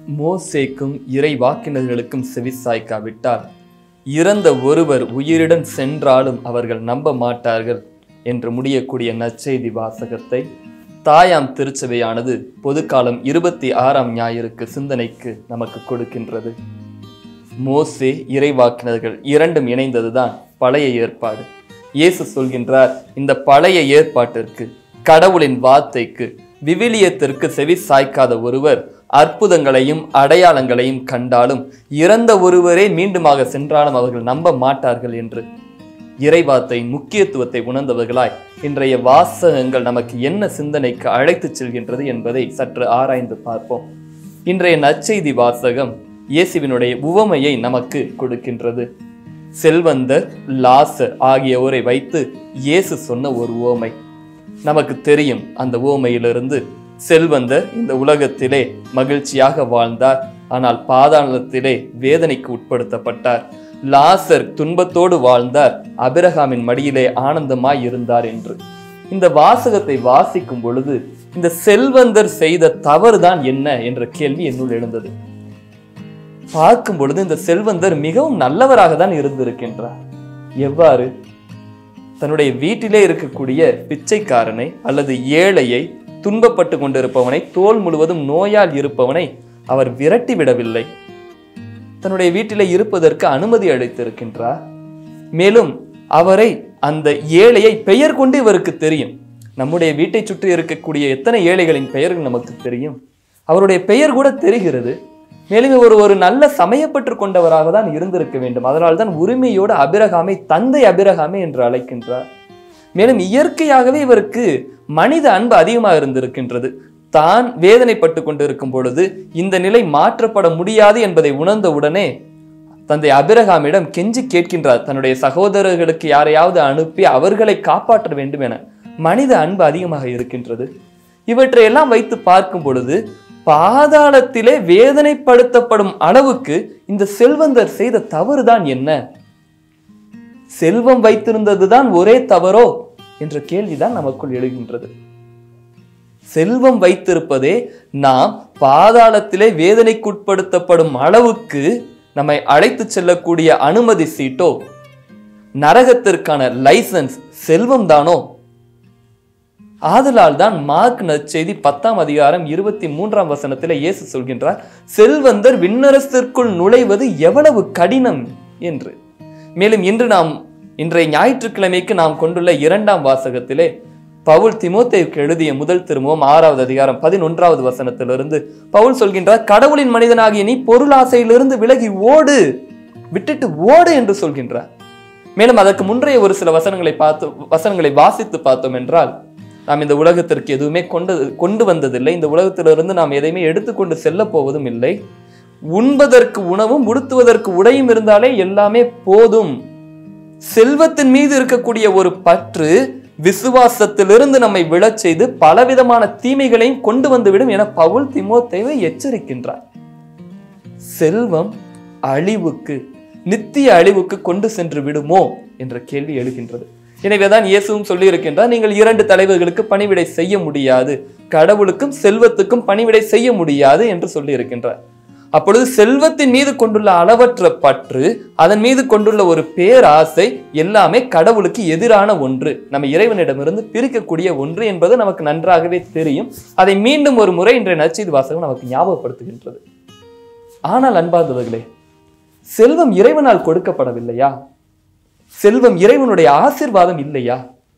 மோசேக்கும் இறை வாக்கினர்களுக்கும் செவிசாய்க்காவிட்டால் இறந்த ஒருவர் உயிருடன் சென்றாலும் அவர்கள் நம்ப மாட்டார்கள் என்று முடியக்கூடிய நற்செய்தி வாசகத்தை தாயாம் திருச்சபையானது பொதுக்காலம் இருபத்தி ஆறாம் ஞாயிறுக்கு சிந்தனைக்கு நமக்கு கொடுக்கின்றது மோசே இறைவாக்கினர்கள் இரண்டும் இணைந்ததுதான் பழைய ஏற்பாடு இயேசு சொல்கின்றார் இந்த பழைய ஏற்பாட்டிற்கு கடவுளின் வார்த்தைக்கு விவிலியத்திற்கு செவி சாய்க்காத ஒருவர் அற்புதங்களையும் அடையாளங்களையும் கண்டாலும் இறந்த ஒருவரே மீண்டுமாக சென்றாலும் அவர்கள் நம்ப மாட்டார்கள் என்று இறைவார்த்தை முக்கியத்துவத்தை உணர்ந்தவர்களாய் இன்றைய வாசகங்கள் நமக்கு என்ன சிந்தனைக்கு அழைத்துச் செல்கின்றது என்பதை சற்று ஆராய்ந்து பார்ப்போம் இன்றைய நற்செய்தி வாசகம் இயேசுவினுடைய உவமையை நமக்கு கொடுக்கின்றது செல்வந்தர் லாசர் ஆகியோரை வைத்து இயேசு சொன்ன ஒரு உவமை நமக்கு தெரியும் அந்த உவமையிலிருந்து செல்வந்தர் இந்த உலகத்திலே மகிழ்ச்சியாக வாழ்ந்தார் ஆனால் பாதாளத்திலே வேதனைக்கு உட்படுத்தப்பட்டார் லாசர் துன்பத்தோடு வாழ்ந்தார் அபிரகாமின் மடியிலே ஆனந்தமாய் இருந்தார் என்று இந்த வாசகத்தை வாசிக்கும் பொழுது இந்த செல்வந்தர் செய்த தவறுதான் என்ன என்ற கேள்வி என்னுள் எழுந்தது பார்க்கும் பொழுது இந்த செல்வந்தர் மிகவும் நல்லவராக தான் இருந்திருக்கின்றார் எவ்வாறு தன்னுடைய வீட்டிலே இருக்கக்கூடிய பிச்சைக்காரனை அல்லது ஏழையை துன்பப்பட்டு கொண்டிருப்பவனை தோல் முழுவதும் நோயால் இருப்பவனை அவர் விரட்டி விடவில்லை தன்னுடைய வீட்டிலே இருப்பதற்கு அனுமதி அளித்திருக்கின்றார் மேலும் அவரை அந்த ஏழையை பெயர் கொண்டு இவருக்கு தெரியும் நம்முடைய வீட்டை சுற்றி இருக்கக்கூடிய எத்தனை ஏழைகளின் பெயர்கள் நமக்கு தெரியும் அவருடைய பெயர் கூட தெரிகிறது மேலும் இவர் ஒரு நல்ல சமயப்பற்று கொண்டவராக தான் இருந்திருக்க வேண்டும் அதனால் தான் உரிமையோடு அபிரகாமை தந்தை அபிரகாமே என்று அழைக்கின்றார் மேலும் இயற்கையாகவே இவருக்கு மனித அன்பு அதிகமாக இருந்திருக்கின்றது தான் வேதனைப்பட்டு கொண்டிருக்கும் பொழுது இந்த நிலை மாற்றப்பட முடியாது என்பதை உணர்ந்த உடனே தந்தை அபிரகாமிடம் கெஞ்சி கேட்கின்றார் தன்னுடைய சகோதரர்களுக்கு யாரையாவது அனுப்பி அவர்களை காப்பாற்ற வேண்டும் என மனித அன்பு அதிகமாக இருக்கின்றது இவற்றை எல்லாம் வைத்து பார்க்கும் பொழுது பாதாளத்திலே வேதனைப்படுத்தப்படும் அளவுக்கு இந்த செல்வந்தர் செய்த தவறுதான் என்ன செல்வம் வைத்திருந்ததுதான் ஒரே தவறோ என்ற கேள்விதான் நமக்குள் எழுகின்றது செல்வம் வைத்திருப்பதே நாம் பாதாளத்திலே வேதனைக்குட்படுத்தப்படும் அளவுக்கு நம்மை அழைத்து செல்லக்கூடிய அனுமதி சீட்டோ நரகத்திற்கான லைசன்ஸ் செல்வம் தானோ ஆதலால் தான் மார்க் நற்செய்தி பத்தாம் அதிகாரம் இருபத்தி மூன்றாம் வசனத்தில் இயேசு சொல்கின்றார் செல்வந்தர் விண்ணரசிற்குள் நுழைவது எவ்வளவு கடினம் என்று மேலும் இன்று நாம் இன்றைய ஞாயிற்றுக்கிழமைக்கு நாம் கொண்டுள்ள இரண்டாம் வாசகத்திலே பவுல் திமோத்தேவுக்கு எழுதிய முதல் திருமுகம் ஆறாவது அதிகாரம் பதினொன்றாவது வசனத்திலிருந்து பவுல் சொல்கின்றார் கடவுளின் மனிதனாகிய நீ பொருளாசையிலிருந்து விலகி ஓடு விட்டுட்டு ஓடு என்று சொல்கின்றார் மேலும் அதற்கு முன்றைய ஒரு சில வசனங்களை பார்த்து வசனங்களை வாசித்து பார்த்தோம் என்றால் நாம் இந்த உலகத்திற்கு எதுவுமே கொண்டு கொண்டு வந்ததில்லை இந்த உலகத்திலிருந்து நாம் எதையுமே எடுத்துக்கொண்டு செல்ல போவதும் இல்லை உண்பதற்கு உணவும் உடுத்துவதற்கு உடையும் இருந்தாலே எல்லாமே போதும் செல்வத்தின் மீது இருக்கக்கூடிய ஒரு பற்று விசுவாசத்திலிருந்து நம்மை விழச் செய்து பலவிதமான தீமைகளையும் கொண்டு வந்துவிடும் என பவுல் திமோத்தேவை எச்சரிக்கின்றார் செல்வம் அழிவுக்கு நித்திய அழிவுக்கு கொண்டு சென்று விடுமோ என்ற கேள்வி எழுகின்றது எனவேதான் இயேசுவும் சொல்லி இருக்கின்றார் நீங்கள் இரண்டு தலைவர்களுக்கு பணிவிடை செய்ய முடியாது கடவுளுக்கும் செல்வத்துக்கும் பணிவிடை செய்ய முடியாது என்று சொல்லி இருக்கின்றார் அப்பொழுது செல்வத்தின் மீது கொண்டுள்ள அளவற்ற பற்று அதன் மீது கொண்டுள்ள ஒரு பேராசை எல்லாமே கடவுளுக்கு எதிரான ஒன்று நம்ம இறைவனிடமிருந்து பிரிக்கக்கூடிய ஒன்று என்பது நமக்கு நன்றாகவே தெரியும் அதை மீண்டும் ஒரு முறை இன்றைய நற்செய்தி வாசகம் நமக்கு ஞாபகப்படுத்துகின்றது ஆனால் அன்பார்ந்தவர்களே செல்வம் இறைவனால் கொடுக்கப்படவில்லையா செல்வம் இறைவனுடைய ஆசிர்வாதம் இல்லையா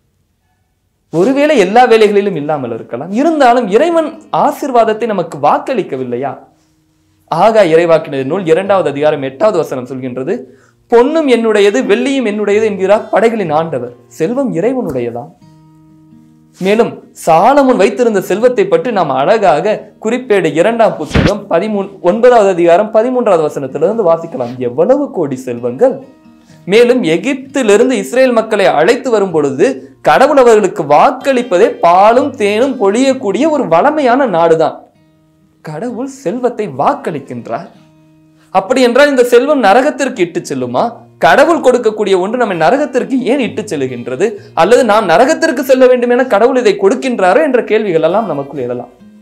ஒருவேளை எல்லா வேலைகளிலும் இல்லாமல் இருக்கலாம் இருந்தாலும் இறைவன் ஆசிர்வாதத்தை நமக்கு வாக்களிக்கவில்லையா ஆகா இறைவாக்கினர் நூல் இரண்டாவது அதிகாரம் எட்டாவது வசனம் சொல்கின்றது பொன்னும் என்னுடையது வெள்ளியும் என்னுடையது என்கிறார் படைகளின் ஆண்டவர் செல்வம் இறைவனுடையதான் மேலும் சாலமுன் வைத்திருந்த செல்வத்தை பற்றி நாம் அழகாக குறிப்பேடு இரண்டாம் புத்தகம் பதிமூன் ஒன்பதாவது அதிகாரம் பதிமூன்றாவது வசனத்திலிருந்து வாசிக்கலாம் எவ்வளவு கோடி செல்வங்கள் மேலும் எகிப்திலிருந்து இஸ்ரேல் மக்களை அழைத்து வரும் பொழுது கடவுள் அவர்களுக்கு வாக்களிப்பதே பாலும் தேனும் பொழியக்கூடிய ஒரு வளமையான நாடுதான் கடவுள் செல்வத்தை வாக்களிக்கின்றார் அப்படி என்றால் இந்த செல்வம் நரகத்திற்கு இட்டு செல்லுமா கடவுள் கொடுக்கக்கூடிய ஒன்று நம்மை நரகத்திற்கு ஏன் இட்டு செல்லுகின்றது அல்லது நாம் நரகத்திற்கு செல்ல வேண்டும் என கடவுள் இதை கொடுக்கின்றாரோ என்ற கேள்விகள் எல்லாம் நமக்குள் எழலாம்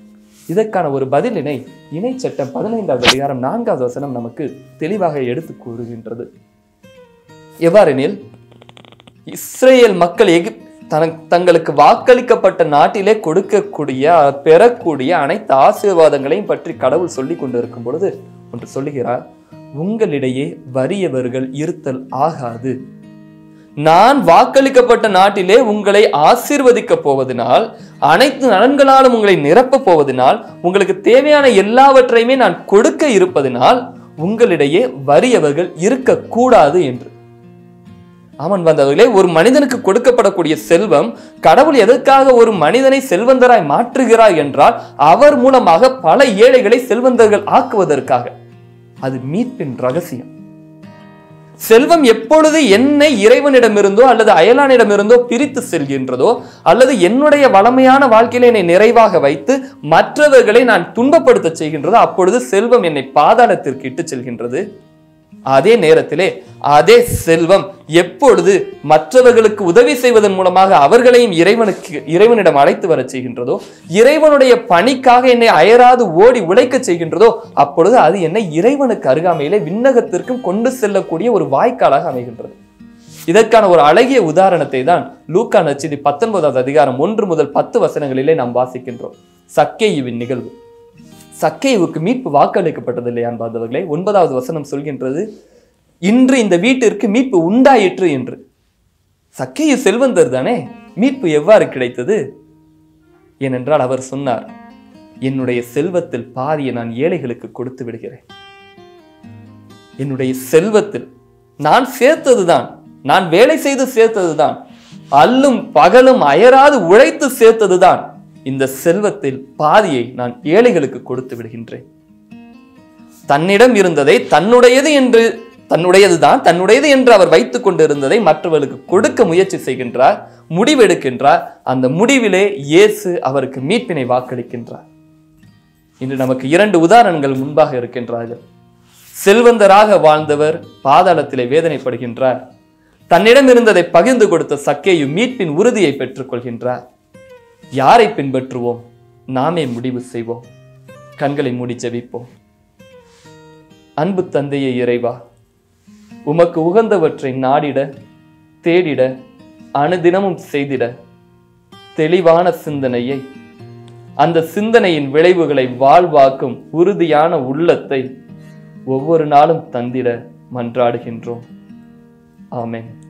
இதற்கான ஒரு பதிலினை இணை சட்டம் பதினைந்தாவது அதிகாரம் நான்காவது வசனம் நமக்கு தெளிவாக எடுத்து கூறுகின்றது எவ்வாறெனில் இஸ்ரேல் மக்கள் எகிப் தன- தங்களுக்கு வாக்களிக்கப்பட்ட நாட்டிலே கொடுக்கக்கூடிய பெறக்கூடிய அனைத்து ஆசீர்வாதங்களையும் பற்றி கடவுள் சொல்லி கொண்டிருக்கும் பொழுது ஒன்று சொல்லுகிறார் உங்களிடையே வறியவர்கள் இருத்தல் ஆகாது நான் வாக்களிக்கப்பட்ட நாட்டிலே உங்களை ஆசீர்வதிக்க போவதனால் அனைத்து நலன்களாலும் உங்களை நிரப்ப போவதனால் உங்களுக்கு தேவையான எல்லாவற்றையுமே நான் கொடுக்க இருப்பதனால் உங்களிடையே வறியவர்கள் இருக்கக்கூடாது என்று ஆமன் வந்தவர்களே ஒரு மனிதனுக்கு கொடுக்கப்படக்கூடிய செல்வம் கடவுள் எதற்காக ஒரு மனிதனை செல்வந்தராய் மாற்றுகிறார் என்றால் அவர் மூலமாக பல ஏழைகளை செல்வந்தர்கள் ஆக்குவதற்காக அது மீட்பின் ரகசியம் செல்வம் எப்பொழுது என்னை இறைவனிடமிருந்தோ அல்லது அயலானிடமிருந்தோ பிரித்து செல்கின்றதோ அல்லது என்னுடைய வளமையான வாழ்க்கையில என்னை நிறைவாக வைத்து மற்றவர்களை நான் துன்பப்படுத்த செய்கின்றதோ அப்பொழுது செல்வம் என்னை பாதாளத்திற்கு இட்டு செல்கின்றது அதே நேரத்திலே அதே செல்வம் எப்பொழுது மற்றவர்களுக்கு உதவி செய்வதன் மூலமாக அவர்களையும் இறைவனுக்கு இறைவனிடம் அழைத்து வரச் செய்கின்றதோ இறைவனுடைய பணிக்காக என்னை அயராது ஓடி உழைக்க செய்கின்றதோ அப்பொழுது அது என்னை இறைவனுக்கு அருகாமையிலே விண்ணகத்திற்கும் கொண்டு செல்லக்கூடிய ஒரு வாய்க்காலாக அமைகின்றது இதற்கான ஒரு அழகிய உதாரணத்தை தான் லூக்கா நச்சிதி பத்தொன்பதாவது அதிகாரம் ஒன்று முதல் பத்து வசனங்களிலே நாம் வாசிக்கின்றோம் சக்கேயுவின் நிகழ்வு சக்கேயுவுக்கு மீட்பு வாக்களிக்கப்பட்டது இல்லையா அன்பார்ந்தவர்களே ஒன்பதாவது வசனம் சொல்கின்றது இன்று இந்த வீட்டிற்கு மீட்பு உண்டாயிற்று என்று சக்கேயு செல்வந்தர் தானே மீட்பு எவ்வாறு கிடைத்தது ஏனென்றால் அவர் சொன்னார் என்னுடைய செல்வத்தில் பாதியை நான் ஏழைகளுக்கு கொடுத்து விடுகிறேன் என்னுடைய செல்வத்தில் நான் சேர்த்ததுதான் நான் வேலை செய்து சேர்த்ததுதான் அல்லும் பகலும் அயராது உழைத்து சேர்த்ததுதான் இந்த செல்வத்தில் பாதியை நான் ஏழைகளுக்கு கொடுத்து விடுகின்றேன் தன்னிடம் இருந்ததை தன்னுடையது என்று தன்னுடையதுதான் தன்னுடையது என்று அவர் வைத்துக் கொண்டிருந்ததை மற்றவர்களுக்கு கொடுக்க முயற்சி செய்கின்றார் முடிவெடுக்கின்றார் அந்த முடிவிலே இயேசு அவருக்கு மீட்பினை வாக்களிக்கின்றார் இன்று நமக்கு இரண்டு உதாரணங்கள் முன்பாக இருக்கின்றார்கள் செல்வந்தராக வாழ்ந்தவர் பாதாளத்திலே வேதனைப்படுகின்றார் தன்னிடம் இருந்ததை பகிர்ந்து கொடுத்த சக்கேயு மீட்பின் உறுதியை பெற்றுக் கொள்கின்றார் யாரை பின்பற்றுவோம் நாமே முடிவு செய்வோம் கண்களை மூடி ஜெபிப்போம் அன்பு தந்தையே இறைவா உமக்கு உகந்தவற்றை நாடிட தேடிட அனுதினமும் செய்திட தெளிவான சிந்தனையை அந்த சிந்தனையின் விளைவுகளை வாழ்வாக்கும் உறுதியான உள்ளத்தை ஒவ்வொரு நாளும் தந்திட மன்றாடுகின்றோம் ஆமென்